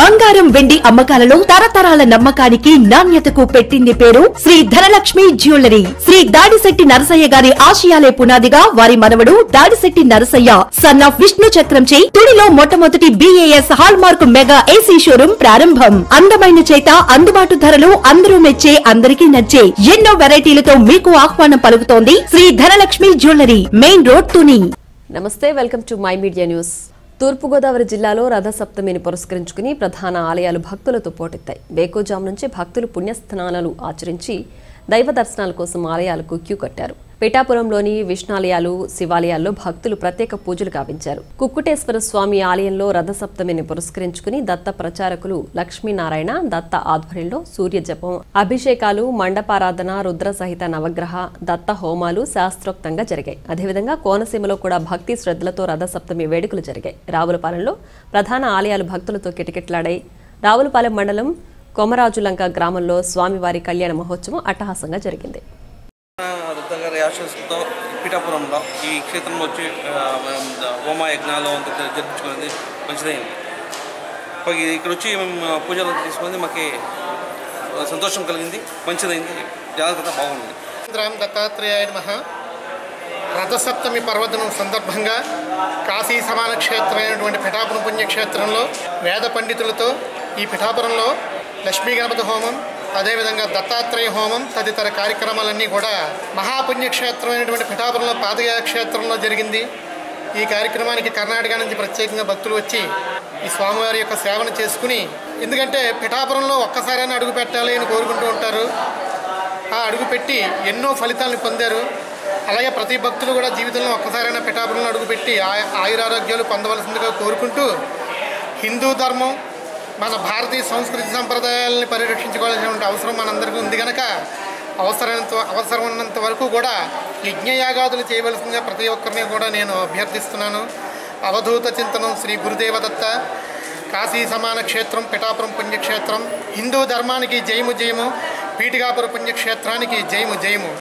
బంగారం వెండి అమ్మకాలలో తరతరాల నమ్మకానికి నాణ్యతకు పెట్టింది పేరు శ్రీ ధనలక్ష్మి జ్యువెలరీ శ్రీ దాడిశెట్టి నరసయ్య గారి ఆశయాలే పునాదిగా వారి మనవడు దాడిశెట్టి నరసయ్య సన్ ఆఫ్ విష్ణు చక్రంచే తుడిలో మొట్టమొదటి BAS hall mark mega AC showroom ప్రారంభం అందమైన చేత అందుబాటు ధరలు అందరూ మెచ్చే అందరికీ నచ్చే ఎన్నో వెరైటీలతో మీకు ఆహ్వానం పలుకుతోంది Shri Dhanalakshmi jewellery main road Tuni నమస్తే welcome to my media news తూర్పుగోదావరి జిల్లాలో రథసప్తమిని పురస్కరించుకుని ప్రధాన ఆలయాలు భక్తులతో పోటెత్తాయి వేకోజాం నుంచి భక్తులు పుణ్యస్నానాలు ఆచరించి దైవ దర్శనాల కోసం ఆలయాలకు క్యూ కట్టారు పిఠాపురంలోని విష్ణాలయాలు శివాలయాల్లో భక్తులు ప్రత్యేక పూజలు గావించారు కుక్కుటేశ్వర స్వామి ఆలయంలో రథసప్తమిని పురస్కరించుకుని దత్త ప్రచారకులు లక్ష్మీనారాయణ దత్త ఆధ్వర్యంలో సూర్య జపం అభిషేకాలు మండపారాధన రుద్ర సహిత నవగ్రహ దత్త హోమాలు శాస్త్రోక్తంగా జరిగాయి అదేవిధంగా కోనసీమలో కూడా భక్తి శ్రద్ధలతో రథసప్తమి వేడుకలు జరిగాయి రావులపాలెంలో ప్రధాన ఆలయాలు భక్తులతో కిటకిటలాడాయి రావులపాలెం మండలం కొమరాజులంక గ్రామంలో స్వామివారి కళ్యాణ మహోత్సవం అట్టహాసంగా జరిగింది రుద్ర గారి ఆశీస్సులతో పిఠాపురంలో ఈ క్షేత్రంలో వచ్చి ఆ, మనం హోమ యజ్ఞాలు అంతా జరిపించుకునేది మంచిదైంది మాకు ఇక్కడ వచ్చి మేము పూజలు తీసుకునేది మాకు సంతోషం కలిగింది మంచిదైంది జాగ్రత్త బాగుంది రామ్ దత్తాత్రేయాయ నమః రథసప్తమి పర్వదినం సందర్భంగా కాశీ సమాన క్షేత్రమైనటువంటి పిఠాపురం పుణ్యక్షేత్రంలో వేద పండితులతో ఈ పిఠాపురంలో లక్ష్మీ గణపతి హోమం అదేవిధంగా దత్తాత్రేయ హోమం తదితర కార్యక్రమాలన్నీ కూడా మహాపుణ్యక్షేత్రమైనటువంటి పిఠాపురంలో పాదయాత్ర క్షేత్రంలో జరిగింది ఈ కార్యక్రమానికి కర్ణాటక నుంచి ప్రత్యేకంగా భక్తులు వచ్చి ఈ స్వామివారి యొక్క సేవను చేసుకుని ఎందుకంటే పిఠాపురంలో ఒక్కసారైనా అడుగు పెట్టాలి అని కోరుకుంటూ ఉంటారు ఆ అడుగు పెట్టి ఎన్నో ఫలితాలను పొందారు అలాగే ప్రతి భక్తులు కూడా జీవితంలో ఒక్కసారైనా పిఠాపురంలో అడుగుపెట్టి ఆయ- ఆయురారోగ్యాలు పొందవలసిందిగా కోరుకుంటూ హిందూ ధర్మం మన భారతీయ సంస్కృతి సంప్రదాయాలని పరిరక్షించుకోవాల్సినటువంటి అవసరం మనందరికీ ఉంది కనుక అవసరమైనంత అవసరం ఉన్నంత వరకు కూడా యజ్ఞయాగాదులు చేయవలసిందిగా ప్రతి ఒక్కరిని కూడా నేను అభ్యర్థిస్తున్నాను అవధూత చింతనం శ్రీ గురుదేవదత్త కాశీ సమాన క్షేత్రం పిఠాపురం పుణ్యక్షేత్రం హిందూ ధర్మానికి జయము జయము పీఠికాపుర పుణ్యక్షేత్రానికి జయము జయము